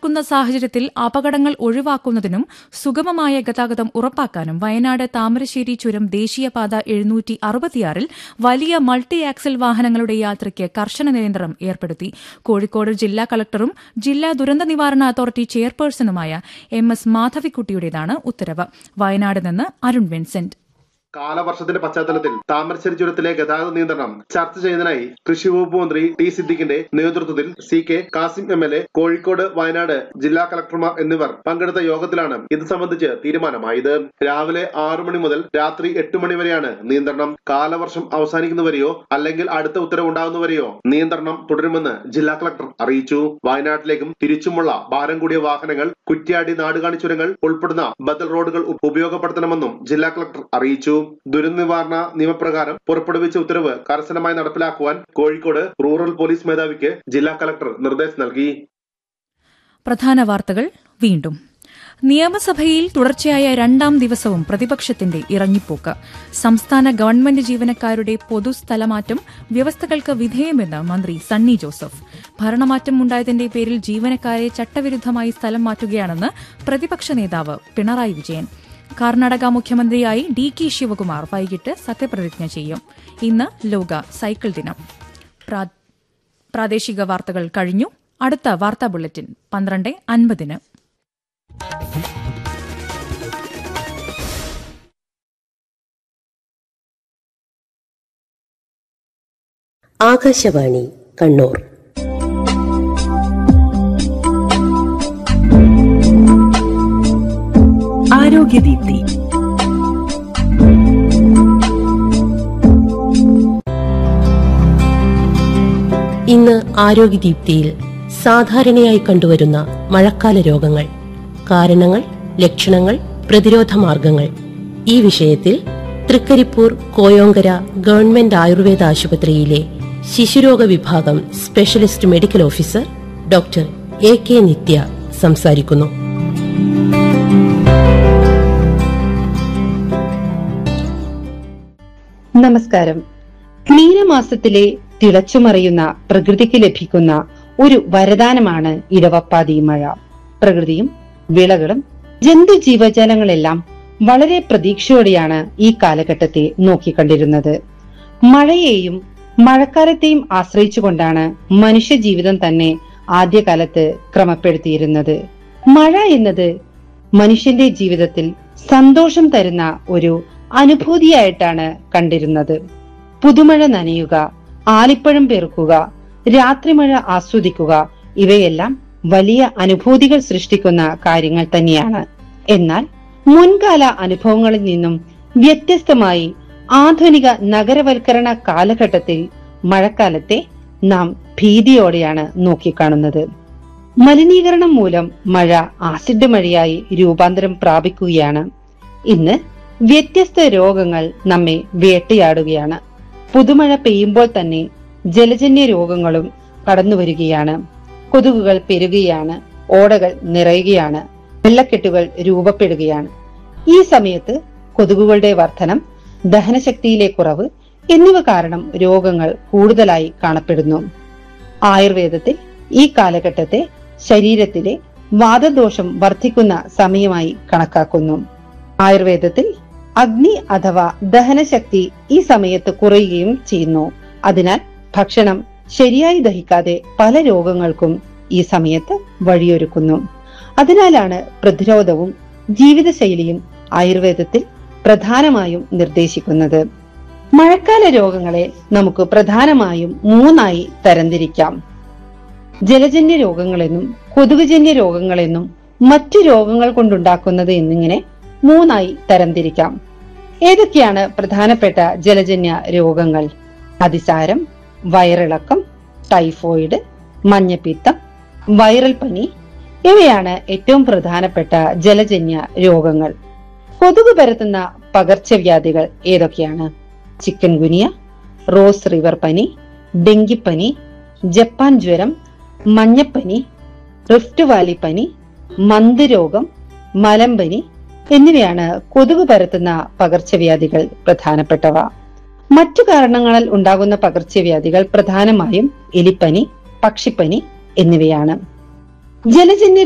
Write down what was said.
നിലനിൽക്കുന്ന സാഹചര്യത്തിൽ അപകടങ്ങൾ ഒഴിവാക്കുന്നതിനും സുഗമമായ ഗതാഗതം ഉറപ്പാക്കാനും വയനാട് താമരശ്ശേരി ചുരം ദേശീയപാത എഴുന്നൂറ്റി അറുപത്തിയാറിൽ വലിയ മൾട്ടി ആക്സൽ വാഹനങ്ങളുടെ യാത്രയ്ക്ക് കർശന നിയന്ത്രണം ഏർപ്പെടുത്തി കോഴിക്കോട് ജില്ലാ കളക്ടറും ജില്ലാ ദുരന്ത നിവാരണ അതോറിറ്റി ചെയർപേഴ്സണുമായ എം എസ് മാധവിക്കുട്ടിയുടേതാണ് ഉത്തരവ് വയനാട് നിന്ന് അരുൺ വിൻസെന്റ് കാലവർഷത്തിന്റെ പശ്ചാത്തലത്തിൽ താമരശ്ശേരി ചുരത്തിലെ ഗതാഗത നിയന്ത്രണം ചർച്ച ചെയ്യുന്നതിനായി കൃഷി വകുപ്പ് മന്ത്രി ടി സിദ്ദിഖിന്റെ നേതൃത്വത്തിൽ C K Kasim M L A Kozhikode Wayanad ജില്ലാ കളക്ടർമാർ എന്നിവർ പങ്കെടുത്ത യോഗത്തിലാണ് ഇത് സംബന്ധിച്ച് തീരുമാനമായത് രാവിലെ ആറു മണി മുതൽ രാത്രി എട്ട് മണി വരെയാണ് നിയന്ത്രണം കാലവർഷം അവസാനിക്കുന്നവരെയോ അല്ലെങ്കിൽ അടുത്ത ഉത്തരവുണ്ടാകുന്നവരെയോ നിയന്ത്രണം തുടരുമെന്ന് ജില്ലാ കളക്ടർ അറിയിച്ചു വയനാട്ടിലേക്കും തിരിച്ചുമുള്ള ഭാരം കൂടിയ വാഹനങ്ങൾ കുറ്റ്യാടി നാടുകാണി ചുരങ്ങൾ ഉൾപ്പെടുന്ന ബദൽ റോഡുകൾ ഉപ- ഉപയോഗപ്പെടുത്തണമെന്നും ജില്ലാ കളക്ടർ അറിയിച്ചു ദുരന്ത നിവാരണ നിയമപ്രകാരം പുറപ്പെടുവിച്ച ഉത്തരവ് കർശനമായി നടപ്പിലാക്കുവാൻ കോഴിക്കോട് റൂറൽ പോലീസ് മേധാവിക്ക് ജില്ലാ കളക്ടർ നിർദ്ദേശം നൽകി പ്രധാന വാർത്തകൾ വീണ്ടും നിയമസഭയിൽ തുടർച്ചയായ രണ്ടാം ദിവസവും പ്രതിപക്ഷത്തിന്റെ ഇറങ്ങിപ്പോക്ക് സംസ്ഥാന ഗവൺമെന്റ് ജീവനക്കാരുടെ പൊതുസ്ഥലമാറ്റം വ്യവസ്ഥകൾക്ക് വിധേയമെന്ന് മന്ത്രി സണ്ണി ജോസഫ് ഭരണമാറ്റം ഉണ്ടായതിന്റെ പേരിൽ ജീവനക്കാരെ ചട്ടവിരുദ്ധമായി സ്ഥലം മാറ്റുകയാണെന്ന് പ്രതിപക്ഷ നേതാവ് പിണറായി വിജയൻ കർണാടക മുഖ്യമന്ത്രിയായി ഡി കെ ശിവകുമാർ വൈകിട്ട് സത്യപ്രതിജ്ഞ ചെയ്യും ഇന്ന് ലോക സൈക്കിൾ ദിനം പ്രാ- പ്രാദേശിക വാർത്തകൾ കഴിഞ്ഞു അടുത്ത വാർത്താ ബുള്ളറ്റിൻ പന്ത്രണ്ട് അൻപതിന് ആകാശവാണി കണ്ണൂർ ആരോഗ്യദീപ്തി ഇന്ന് ആരോഗ്യദീപ്തിയിൽ സാധാരണയായി കണ്ടുവരുന്ന മഴക്കാല രോഗങ്ങൾ കാരണങ്ങൾ ലക്ഷണങ്ങൾ പ്രതിരോധ മാർഗങ്ങൾ ഈ വിഷയത്തിൽ തൃക്കരിപ്പൂർ കോയോങ്കര ഗവൺമെന്റ് ആയുർവേദ ആശുപത്രിയിലെ ശിശുരോഗ വിഭാഗം specialist medical officer doctor A K Nithya സംസാരിക്കുന്നു നമസ്കാരം മീനമാസത്തിലെ തിളച്ചുമറിയുന്ന പ്രകൃതിക്ക് ലഭിക്കുന്ന ഒരു വരദാനമാണ് ഇടവപ്പാതി മഴ പ്രകൃതിയും വിളകളും ജന്തു ജീവജാലങ്ങളെല്ലാം വളരെ പ്രതീക്ഷയോടെയാണ് ഈ കാലഘട്ടത്തെ നോക്കിക്കണ്ടിരുന്നത് മഴയെയും മഴക്കാലത്തെയും ആശ്രയിച്ചുകൊണ്ടാണ് മനുഷ്യ ജീവിതം തന്നെ ആദ്യകാലത്ത് ക്രമപ്പെടുത്തിയിരുന്നത് മഴ എന്നത് മനുഷ്യന്റെ ജീവിതത്തിൽ സന്തോഷം തരുന്ന ഒരു അനുഭൂതിയായിട്ടാണ് കണ്ടിരുന്നത് പുതുമഴ നനയുക ആലിപ്പഴം പെറുക്കുക രാത്രിമഴ ആസ്വദിക്കുക ഇവയെല്ലാം വലിയ അനുഭൂതികൾ സൃഷ്ടിക്കുന്ന കാര്യങ്ങൾ തന്നെയാണ് എന്നാൽ മുൻകാല അനുഭവങ്ങളിൽ നിന്നും വ്യത്യസ്തമായി ആധുനിക നഗരവൽക്കരണ കാലഘട്ടത്തിൽ മഴക്കാലത്തെ നാം ഭീതിയോടെയാണ് നോക്കിക്കാണുന്നത് മലിനീകരണം മൂലം മഴ ആസിഡ് മഴയായി രൂപാന്തരം പ്രാപിക്കുകയാണ് ഇന്ന് വ്യത്യസ്ത രോഗങ്ങൾ നമ്മെ വേട്ടയാടുകയാണ് പുതുമഴ പെയ്യുമ്പോൾ തന്നെ ജലജന്യ രോഗങ്ങളും കടന്നു വരികയാണ് കൊതുകുകൾ പെരുകുകയാണ് ഓടകൾ നിറയുകയാണ് വെള്ളക്കെട്ടുകൾ രൂപപ്പെടുകയാണ് ഈ സമയത്ത് കൊതുകുകളുടെ വർധനം ദഹനശക്തിയിലെ കുറവ് എന്നിവ കാരണം രോഗങ്ങൾ കൂടുതലായി കാണപ്പെടുന്നു ആയുർവേദത്തിൽ ഈ കാലഘട്ടത്തെ ശരീരത്തിലെ വാദദോഷം വർദ്ധിക്കുന്ന സമയമായി കണക്കാക്കുന്നു ആയുർവേദത്തിൽ അഗ്നി അഥവാ ദഹനശക്തി ഈ സമയത്ത് കുറയുകയും ചെയ്യുന്നു അതിനാൽ ഭക്ഷണം ശരിയായി ദഹിക്കാതെ പല രോഗങ്ങൾക്കും ഈ സമയത്ത് വഴിയൊരുക്കുന്നു അതിനാലാണ് പ്രതിരോധവും ജീവിതശൈലിയും ആയുർവേദത്തിൽ പ്രധാനമായും നിർദ്ദേശിക്കുന്നത് മഴക്കാല രോഗങ്ങളെ നമുക്ക് പ്രധാനമായും മൂന്നായി തരംതിരിക്കാം ജലജന്യ രോഗങ്ങളെന്നും കൊതുകുജന്യ രോഗങ്ങളെന്നും മറ്റു രോഗങ്ങൾ കൊണ്ടുണ്ടാക്കുന്നത് എന്നിങ്ങനെ മൂന്നായി തരംതിരിക്കാം ഏതൊക്കെയാണ് പ്രധാനപ്പെട്ട ജലജന്യ രോഗങ്ങൾ അതിസാരം വയറിളക്കം ടൈഫോയിഡ് മഞ്ഞപ്പിത്തം വൈറൽ പനി ഇവയാണ് ഏറ്റവും പ്രധാനപ്പെട്ട ജലജന്യ രോഗങ്ങൾ കൊതുക് പരത്തുന്ന പകർച്ചവ്യാധികൾ ഏതൊക്കെയാണ് ചിക്കൻ ഗുനിയ റോസ് റിവർ പനി ഡെങ്കിപ്പനി ജപ്പാൻ ജ്വരം മഞ്ഞപ്പനി റിഫ്റ്റ് വാലി പനി മന്ത് രോഗം മലമ്പനി എന്നിവയാണ് കൊതുക് പരത്തുന്ന പകർച്ചവ്യാധികൾ പ്രധാനപ്പെട്ടവ മറ്റു കാരണങ്ങളാൽ ഉണ്ടാകുന്ന പകർച്ചവ്യാധികൾ പ്രധാനമായും എലിപ്പനി പക്ഷിപ്പനി എന്നിവയാണ് ജലജന്യ